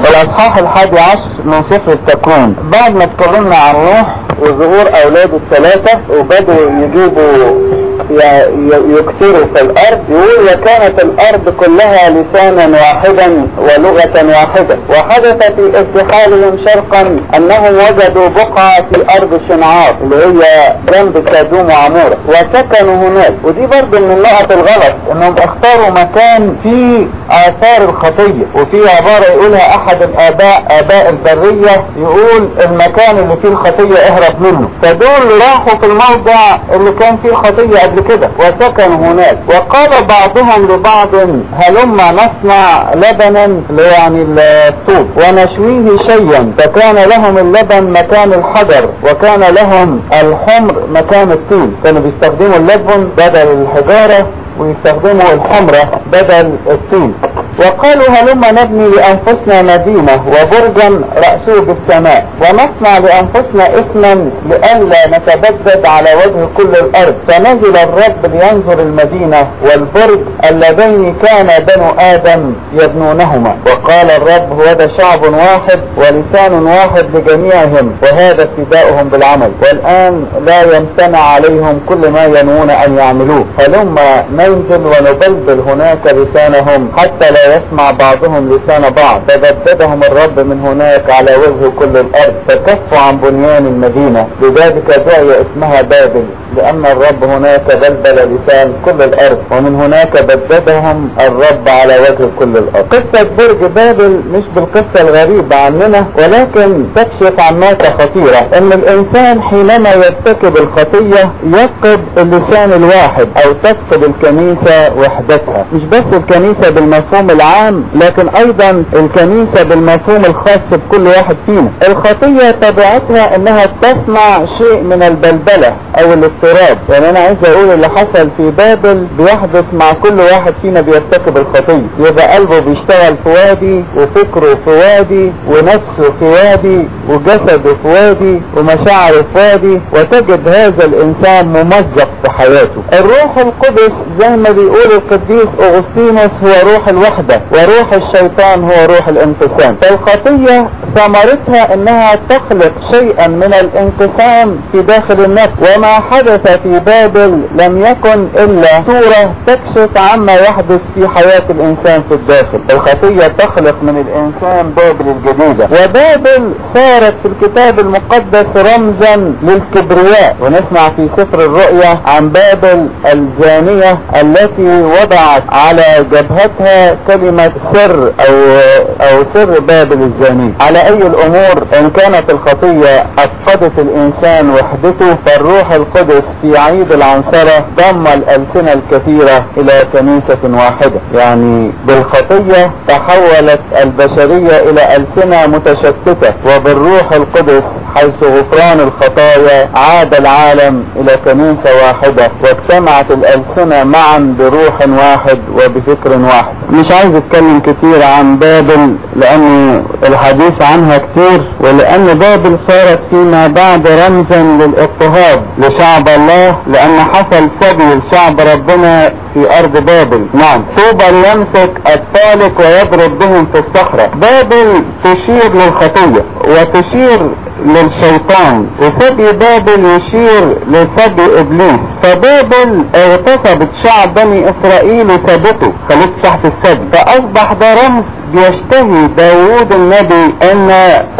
الاصحاح الحادي عشر من سفر التكوين بعد ما اتكلمنا عن نوح وظهور اولاده الثلاثة وبدأوا يجيبوا يكثروا في الارض يقول وكانت الارض كلها لسانا واحدا ولغة واحدة وحدث في ارتحالهم شرقا انهم وجدوا بقعة في ارض شنعار اللي هي جنب سادوم وعمورة وسكنوا هناك ودي برضه من النقط الغلط انهم اختاروا مكان فيه اثار الخطية وفي عبارة يقولها احد الاباء اباء البرية يقول المكان اللي فيه الخطية اهرب منه فدول راحوا في الموضع اللي كان فيه خطية قبل كده وسكنوا هناك وقال بعضهم لبعض هلما نصنع لبنا يعني الطوب ونشويه شيئا فكان لهم اللبن مكان الحجر وكان لهم الحمر مكان الطين كانوا بيستخدموا اللبن بدل الحجارة ويستخدموا الحمرة بدل الطين وقالوا هلما نبني لأنفسنا مدينة وبرجا رأسه بالسماء ونصنع لأنفسنا اسما لئلا نتبدد على وجه كل الأرض فنزل الرب لينظر المدينة والبرج اللذين كان بنو آدم يبنونهما وقال الرب هو ذا شعب واحد ولسان واحد لجميعهم وهذا ابتداؤهم بالعمل والآن لا يمتنع عليهم كل ما ينوون أن يعملوه هلما ننزل ونبلبل هناك لسانهم حتى لا يسمع بعضهم لسان بعض فبددهم الرب من هناك على وجه كل الارض فكفوا عن بنيان المدينة لذلك دعي اسمها بابل لان الرب هناك بلبل لسان كل الارض ومن هناك بددهم الرب على وجه كل الارض قصة برج بابل مش بالقصة الغريبة عننا ولكن تكشف عن نقطة خطيرة ان الانسان حينما يرتكب الخطية يفقد اللسان الواحد او تفقد الكنيسة وحدتها مش بس الكنيسة بالمفهوم العام لكن ايضا الكنيسة بالمفهوم الخاص بكل واحد فينا الخطية طبيعتها انها تصنع شيء من البلبلة او الاضطراب يعني انا عايز اقول اللي حصل في بابل بيحدث مع كل واحد فينا بيرتكب الخطية يبقى قلبه بيشتغل في وادي وفكره في وادي ونفسه في وادي وجسده في وادي ومشاعره في وادي وتجد هذا الانسان ممزق في حياته الروح القدس زي ما بيقول القديس اغسطينوس هو روح الوحدة وروح الشيطان هو روح الانقسام فالخطية ثمرتها انها تخلق شيئا من الانقسام في داخل النفس وما حدث في بابل لم يكن الا صورة تكشف عما يحدث في حياة الانسان في الداخل الخطية تخلق من الانسان بابل الجديدة وبابل صارت في الكتاب المقدس رمزا للكبرياء ونسمع في سفر الرؤيا عن بابل الزانية التي وضعت على جبهتها كلمة سر او او سر بابل الزانية على اي الامور ان كانت الخطية افقدت الانسان وحدته فالروح القدس في عيد العنصرة ضم الالسنة الكثيرة الى كنيسة واحدة يعني بالخطية تحولت البشرية الى السنة متشتتة وبالروح القدس حيث غفران الخطايا عاد العالم الى كنيسة واحدة واجتمعت الالسنة معا بروح واحد وبفكر واحد مش عايز اتكلم كتير عن بابل لان الحديث عنها كتير ولان بابل صارت فيما بعد رمزا للاضطهاد لشعب الله لان حصل سبي لشعب ربنا في ارض بابل نعم طوبى يمسك الطالق ويضرب بهم في الصخرة بابل تشير للخطية وتشير للشيطان وسبي بابل يشير لسبي ابليس فبابل اغتصبت شعب بني اسرائيل وسابته خليك تحت السبي فاصبح ده رمز بيشتهي داوود النبي ان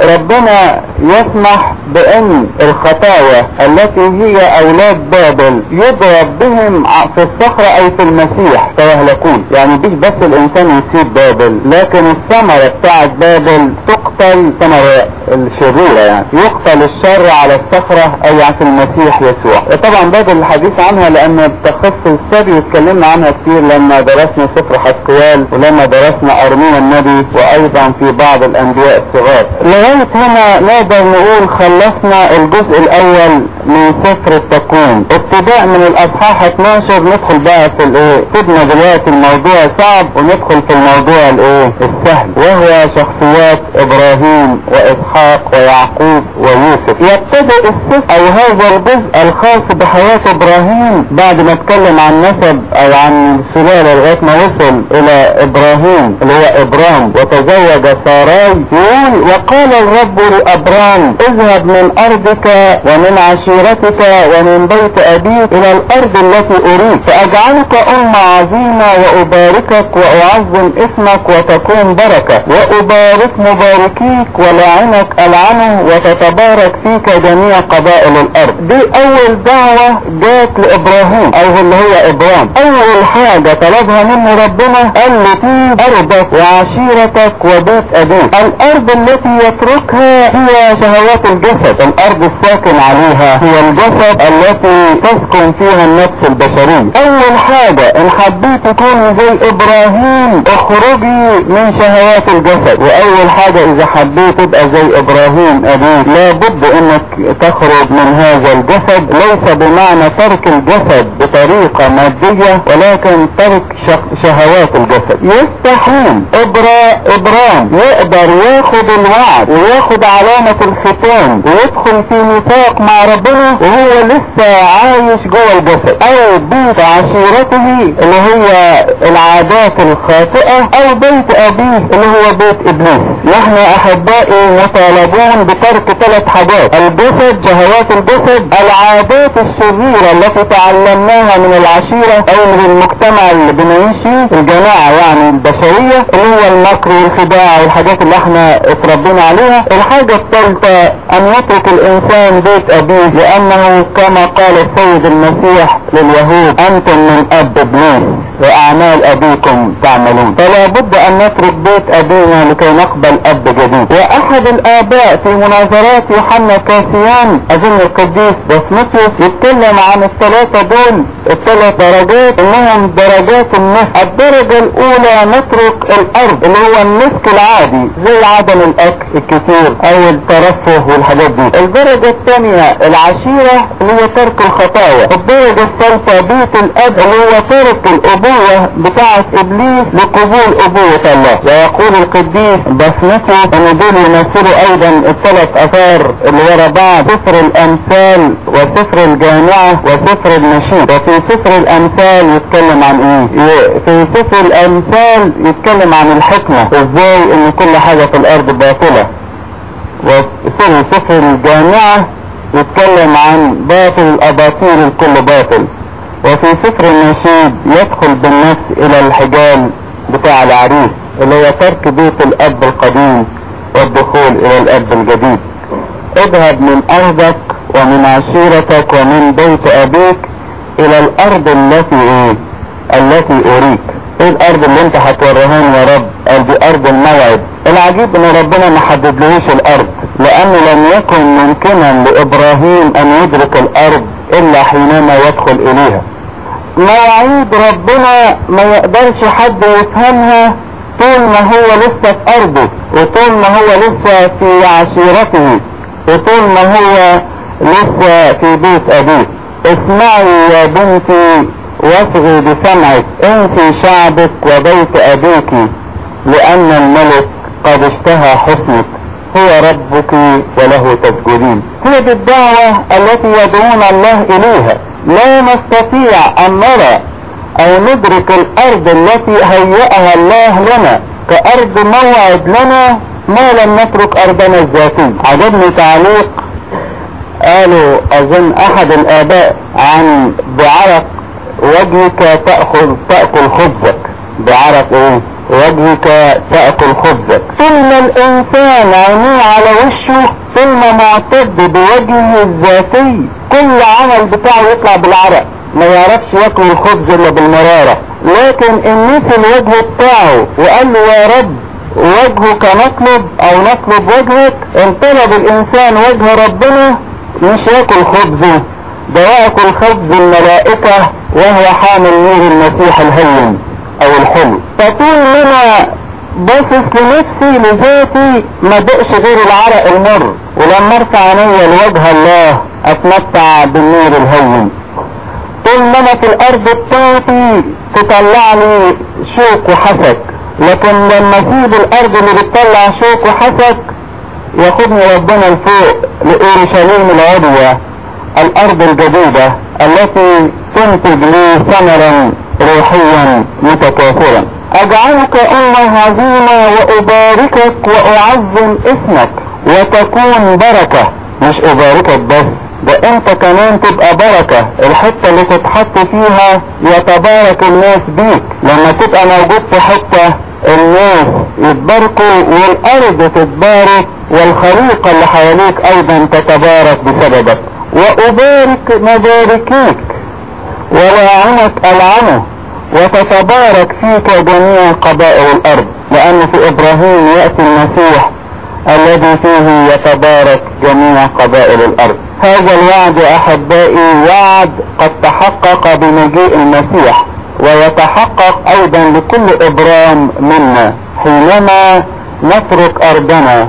ربنا يسمح بان الخطايا التي هي اولاد بابل يضرب بهم في الصخرة اي في المسيح فيهلكون يعني مش بس الانسان يسيب بابل لكن الثمرة بتاعت بابل تقتل ثمرة الشريرة يعني يقتل الشر على الصخرة اي في المسيح يسوع طبعا بابل الحديث عنها لان بتخص السبي واتكلمنا عنها كتير لما درسنا سفر حسقيال ولما درسنا ارميا النبي وايضا في بعض الانبياء الصغار لغاية هنا نقدر نقول خلصنا الجزء الاول من سفر التكوين ابتداء من الاصحاح 12 ندخل بقى في الايه سيبنا دلوقتي الموضوع صعب وندخل في الموضوع الايه السهل وهو شخصيات ابراهيم واسحاق ويعقوب ويوسف يبتدئ السفر او هذا الجزء الخاص بحياة ابراهيم بعد ما اتكلم عن نسب او عن السلالة لغاية ما وصل الى ابراهيم اللي هو ابرام وتزوج ساراي يقول وقال الرب لابرام اذهب من ارضك ومن عشيرتك ومن بيت ابيك الى الارض التي اريد فاجعلك امة عظيمة واباركك واعظم اسمك وتكون بركة وابارك مباركيك ولعنك العنه وتتبارك فيك جميع قبائل الارض دي اول دعوة جات لابراهيم او اللي هو ابرام اول حاجة طلبها منه ربنا قال له طيب ارضك وعشيرتك وبيت ابيك الارض التي يتركها هي شهوات الجسد الارض الساكن عليها هي الجسد التي تسكن فيها النفس البشرية اول حاجة ان حبيت تكوني زي ابراهيم اخرجي من شهوات الجسد واول حاجة اذا حبيت تبقى زي ابراهيم ابيك لابد انك تخرج من هذا الجسد ليس بمعنى ترك الجسد بطريقة مادية ولكن ترك شهوات الجسد يستحيل ابرا ابرام يقدر ياخد الوعد وياخد علامة الختان ويدخل في نطاق مع ربنا وهو لسه عايش جوه الجسد او بيت عشيرته اللي هي العادات الخاطئة او بيت ابيه اللي هو بيت ابليس نحن احبائي مطالبون بترك ثلاث حاجات الجسد شهوات الجسد العادات الشريرة التي تعلمناها من العشيرة او من المجتمع اللي بنعيش فيه الجماعة يعني البشرية اللي هو المكر والخداع والحاجات اللي احنا اتربينا عليها الحاجة الثالثة ان يترك الانسان بيت ابيه لانه كما قال السيد المسيح لليهود انتم من اب ابليس واعمال ابيكم تعملون فلا بد ان نترك بيت ابينا لكي نقبل اب جديد واحد الاباء في مناظرات يوحنا كاسيان اظن القديس بسمتيوس يتكلم عن الثلاثة دول الثلاث درجات انهم درجات النسك الدرجة الاولى نترك الارض اللي هو النسك العادي زي عدم الاكل الكثير او الترفه والحاجات دي الدرجة الثانية العشيرة اللي هي ترك الخطايا الدرجة الثالثة بيت الاب اللي هو ترك الابوة بتاعة ابليس لقبول ابوة الله ويقول القديس بسمته ان دول يمثلوا ايضا الثلاث اثار اللي ورا بعض سفر الامثال وسفر الجامعة وسفر النشيد وفي سفر الامثال يتكلم عن ايه في سفر الامثال يتكلم عن الحكمة ازاي ان كل حاجة في الارض باطلة وفي سفر الجامعة يتكلم عن باطل الاباطيل الكل باطل وفي سفر النشيد يدخل بالنفس الى الحجال بتاع العريس اللي هو ترك بيت الاب القديم والدخول الى الاب الجديد اذهب من ارضك ومن عشيرتك ومن بيت ابيك الى الارض التي ايه التي اريك ايه الارض اللي انت هتوريهاني يا رب قال دي ارض الموعد العجيب ان ربنا ما حددلهوش الارض لانه لم يكن ممكنا لابراهيم ان يدرك الارض الا حينما يدخل اليها مواعيد ربنا ما يقدرش حد يفهمها طول ما هو لسه في ارضه وطول ما هو لسه في عشيرته وطول ما هو لسه في بيت ابيه اسمعي يا بنتي واصغي بسمعك انسي شعبك وبيت ابيك لان الملك قد اشتهى حسنك هو ربك وله تسجدين هي دي الدعوة التي يدعون الله اليها لا نستطيع ان نرى او ندرك الارض التي هيأها الله لنا كارض موعد لنا ما لم نترك ارضنا الذاتية عجبني تعليق قالوا اظن احد الاباء عن بعرق وجهك تأخذ تأكل خبزك بعرق ايه وجهك تأكل خبزك ثم الانسان عينيه على وشه ثم معتد بوجهه الذاتي كل عمل بتاعه يطلع بالعرق ما يعرفش ياكل الخبز الا بالمرارة لكن ان نسي الوجه بتاعه وقال له يا رب وجهك نطلب او نطلب وجهك ان طلب الانسان وجه ربنا مش ياكل خبزه ده ياكل خبز الملائكة وهو حامل نور المسيح الهين او الحلو فطول ما انا باصص لنفسي لذاتي ما دقش غير العرق المر ولما ارفع عينيا لوجه الله اتمتع بالنور الهين طول ما انا في الارض بتاعتي تطلع لي شوك وحسد لكن لما اسيب الارض اللي بتطلع شوك وحسد ياخدني ربنا لفوق لأورشليم العليا الأرض الجديدة التي تنتج لي ثمرا روحيا متكاثرا أجعلك أمة عظيمة وأباركك وأعظم اسمك وتكون بركة مش أباركك بس ده انت كمان تبقى بركة الحتة اللي تتحط فيها يتبارك الناس بيك لما تبقى موجود في حتة الناس يتباركوا والارض تتبارك والخليقة اللي حواليك ايضا تتبارك بسببك وابارك مباركيك ولاعنك العنه وتتبارك فيك جميع قبائل الارض لان في ابراهيم يأتي المسيح الذي فيه يتبارك جميع قبائل الارض هذا الوعد احبائي وعد قد تحقق بمجيء المسيح ويتحقق ايضا لكل ابرام منا حينما نترك ارضنا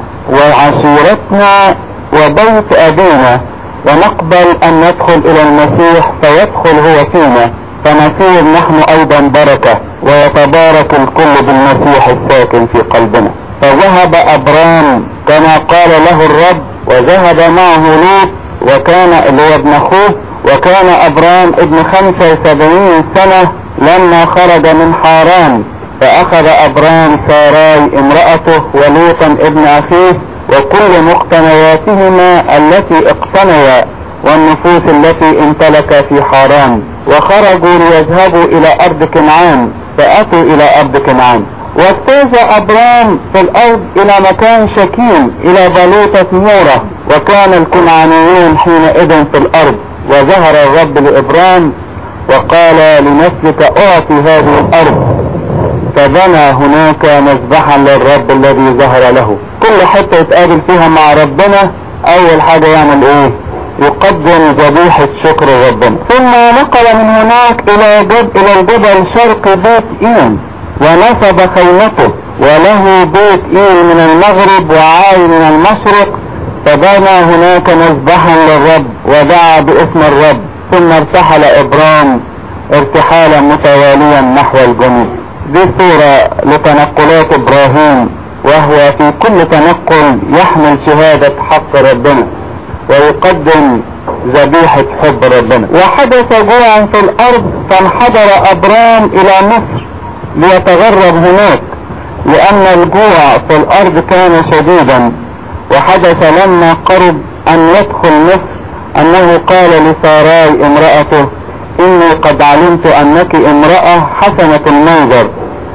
وعشيرتنا وبيت ابينا ونقبل ان ندخل الى المسيح فيدخل هو فينا فنصير نحن ايضا بركة ويتبارك الكل بالمسيح الساكن في قلبنا فذهب ابرام كما قال له الرب وذهب معه لوط وكان اللي هو ابن اخوه وكان ابرام ابن خمسة وسبعين سنة لما خرج من حاران فاخذ ابرام ساراي امرأته ولوطا ابن اخيه وكل مقتنياتهما التي اقتنيا والنفوس التي امتلك في حاران وخرجوا ليذهبوا الى ارض كنعان فاتوا الى ارض كنعان واجتاز ابرام في الارض الى مكان شكيم الى بلوطة مورة وكان الكنعانيون حينئذ في الارض وظهر الرب لابرام وقال لنسلك اعطي هذه الارض فبنى هناك مذبحا للرب الذي ظهر له كل حتة يتقابل فيها مع ربنا اول حاجة يعمل ايه يقدم ذبيحة شكر ربنا ثم نقل من هناك الى جب الى الجبل شرق بيت ايم ونصب خيمته وله بيت ايل من المغرب وعاي من المشرق فبنى هناك مذبحا للرب ودعا باسم الرب ثم ارتحل ابرام ارتحالا متواليا نحو الجنوب دي صورة لتنقلات ابراهيم وهو في كل تنقل يحمل شهادة حق ربنا ويقدم ذبيحة حب ربنا وحدث جوعا في الارض فانحدر ابرام الى مصر ليتغرب هناك لان الجوع في الارض كان شديدا وحدث لما قرب ان يدخل مصر انه قال لساراي امرأته اني قد علمت انك امرأة حسنة المنظر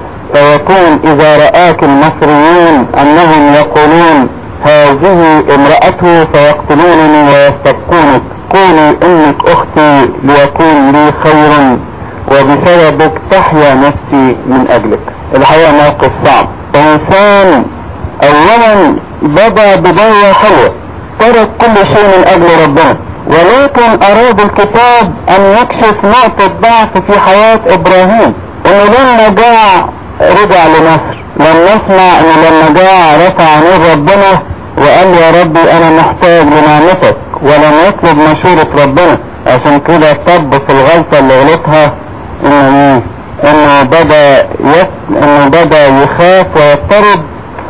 فيكون اذا رآك المصريون انهم يقولون هذه امرأته فيقتلونني ويستبقونك قولي انك اختي ليكون لي خير وبسببك تحيا نفسي من اجلك الحقيقة موقف صعب انسان اولا بدا بداية حلوة ترك كل شيء من اجل ربنا ولكن اراد الكتاب ان يكشف نقطة ضعف في حياة ابراهيم انه لما جاع رجع لمصر لم نسمع انه لما جاع رفع نور ربنا وقال يا ربي انا محتاج لنعمتك ولم يطلب مشورة ربنا عشان كده طب في الغلطة اللي غلطها انه ايه انه بدا يس... انه بدا يخاف ويضطرب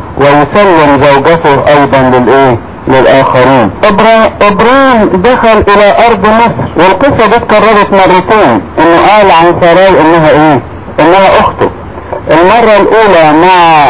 ويسلم زوجته ايضا للايه للاخرين إبرا... ابراهيم دخل الى ارض مصر والقصة دي اتكررت مرتين انه قال عن سراي انها ايه انها اخته المرة الاولى مع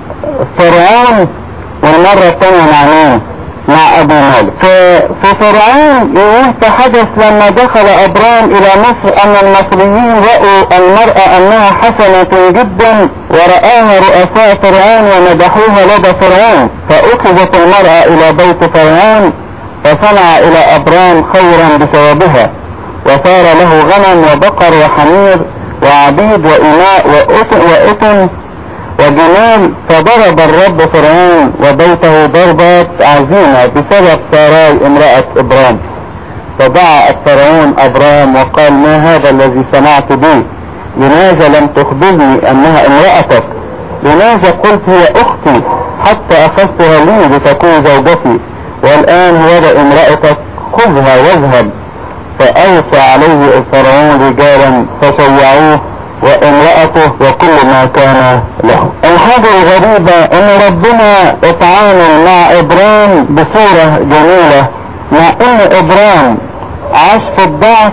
فرعون والمرة الثانية مع مين مع ابو مالك في فرعون يقول فحدث لما دخل ابرام الى مصر ان المصريين رأوا المرأة انها حسنة جدا ورآها رؤساء فرعون ومدحوها لدى فرعون فاخذت المرأة الى بيت فرعون فصنع الى ابرام خيرا بسببها وصار له غنم وبقر وحمير وعبيد وإناء وأتن, وأتن وجمال فضرب الرب فرعون وبيته ضربات عظيمة بسبب ساراي امرأة ابرام فدعا فرعون ابرام وقال ما هذا الذي صنعت به لماذا لم تخبرني انها امرأتك لماذا قلت هي اختي حتى اخذتها لي لتكون زوجتي والان هو امرأتك خذها واذهب فأوصى عليه الفرعون رجالا فشيعوه وامرأته وكل ما كان له الحاجة الغريبة ان ربنا اتعامل مع ابرام بصورة جميلة مع ان ابرام عاش في الضعف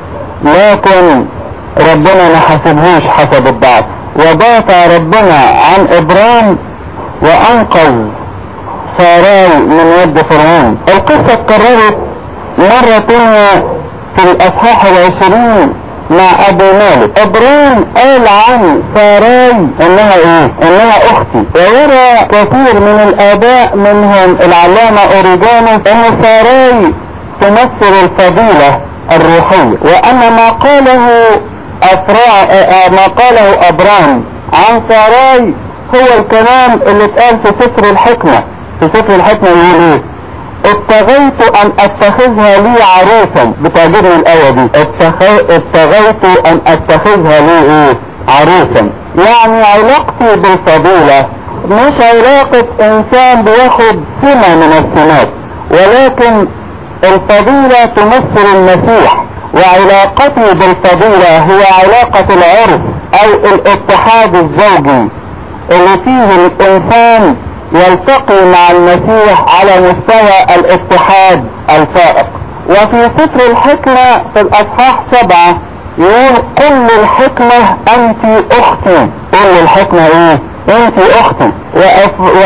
لكن ربنا ما حسبهوش حسب الضعف ودافع ربنا عن ابرام وانقذ ساراي من يد فرعون القصة اتكررت مرة تانية في الاصحاح العشرين مع ابو مالك ابراهيم قال عن ساراي انها ايه انها اختي ويرى كثير من الاباء منهم العلامة اوريجانوس ان ساراي تمثل الفضيلة الروحية وان ما قاله أفرع ما قاله ابرام عن ساراي هو الكلام اللي اتقال في سفر الحكمة في سفر الحكمة يقول ايه ابتغيت ان اتخذها لي عروسا بتعجبني الايه دي ابتغيت ان اتخذها لي ايه عروسا يعني علاقتي بالفضيلة مش علاقة انسان بياخد سمة من السمات ولكن الفضيلة تمثل المسيح وعلاقتي بالفضيلة هي علاقة العرف او الاتحاد الزوجي اللي فيه الانسان يلتقي مع المسيح على مستوى الاتحاد الفائق وفي سفر الحكمة في الاصحاح سبعة يقول كل الحكمة انت اختي كل الحكمة ايه انت اختي وأف... و...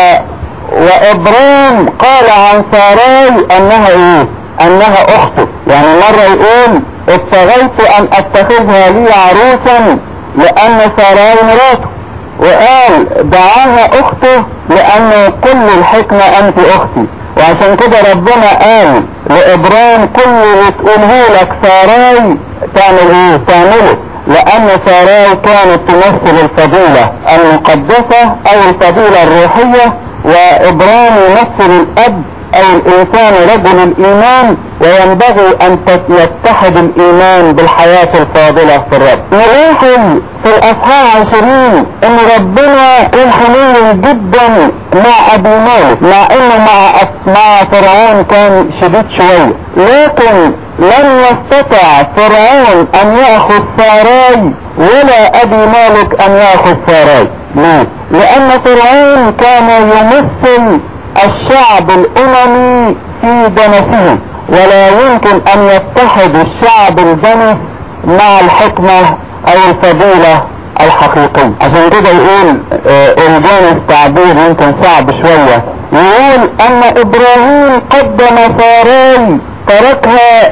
وابراهيم قال عن ساراي انها ايه انها اخته يعني مرة يقول ابتغيت ان اتخذها لي عروسا لان ساراي مراته وقال دعاها اخته لان كل الحكمة انت اختي وعشان كده ربنا قال لابراهيم كل اللي تقوله لك ساراي تعمل ايه تعمله لان ساراي كانت تمثل الفضيلة المقدسة او الفضيلة الروحية وابراهيم يمثل الاب او الانسان رجل الايمان وينبغي ان يتحد الايمان بالحياة الفاضلة في الرب نلاحظ في الاصحاح عشرين ان ربنا كان حنين جدا مع ابي مالك مع انه مع مع فرعون كان شديد شوية لكن لم يستطع فرعون ان ياخذ ساراي ولا ابي مالك ان ياخذ ساراي ليه لان فرعون كان يمثل الشعب الاممي في دنسه ولا يمكن ان يتحد الشعب الدنس مع الحكمة او الفضيلة الحقيقية عشان كده يقول آه الجانس تعبير يمكن صعب شوية يقول ان ابراهيم قدم ساراي تركها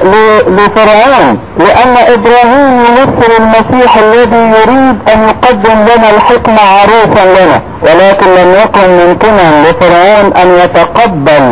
لفرعون لان ابراهيم يمثل المسيح الذي يريد ان يقدم لنا الحكمة عروسا لنا ولكن لم يكن ممكنا لفرعون ان يتقبل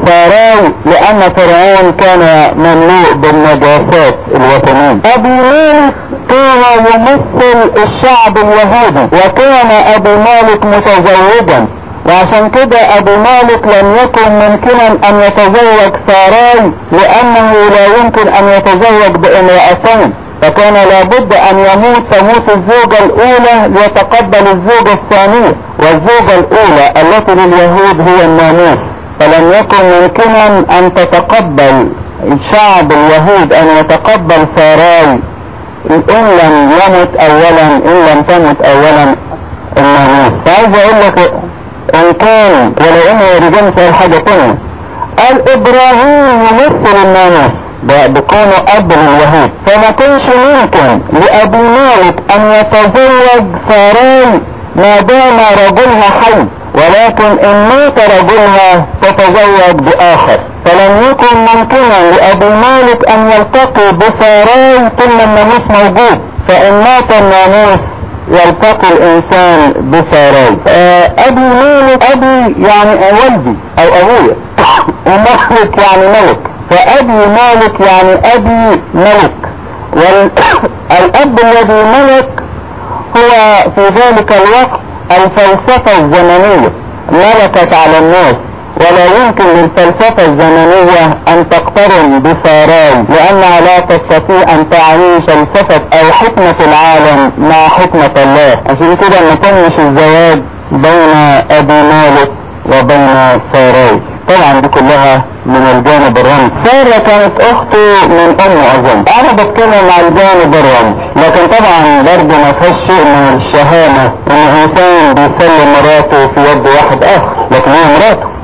ساراي لان فرعون كان مملوء بالنجاسات الوثنية ابي مالك كان يمثل الشعب اليهودي وكان ابي مالك متزوجا وعشان كده ابو مالك لم يكن ممكنا ان يتزوج ساراي لانه لا يمكن ان يتزوج بامرأتين فكان لابد ان يموت تموت الزوجة الاولى ليتقبل الزوجة الثانية والزوجة الاولى التي لليهود هي الناموس فلم يكن ممكنا ان تتقبل شعب اليهود ان يتقبل ساراي ان لم يمت اولا ان لم تمت اولا الناموس فعايز اقول لك ان كان ولو انه رجال سأل حاجة تانية قال ابراهيم يمثل الناموس ده بكونه اب لليهود فما كانش ممكن لابي مالك ان يتزوج ساراي ما دام رجلها حي ولكن ان مات رجلها تتزوج باخر فلم يكن ممكنا لابي مالك ان يلتقي بساراي طول الناموس موجود فان مات الناموس يلتقي الانسان بساراي ابي مالك ابي يعني والدي او ابويا وملك يعني ملك فابي مالك يعني ابي ملك والاب الذي ملك هو في ذلك الوقت الفلسفة الزمنية ملكت على الناس ولا يمكن للفلسفة الزمنية ان تقترن بساراي لانها لا تستطيع ان تعيش فلسفة او حكمة العالم مع حكمة الله عشان كده ما تمش الزواج بين ابي مالك وبين ساراي طبعا دي كلها من الجانب الرمزي سارة كانت اخته من امه اظن انا بتكلم على الجانب الرمزي لكن طبعا برضه ما فيهاش شيء من الشهامة ان انسان بيسلم مراته في يد واحد اخر لكن هي مراته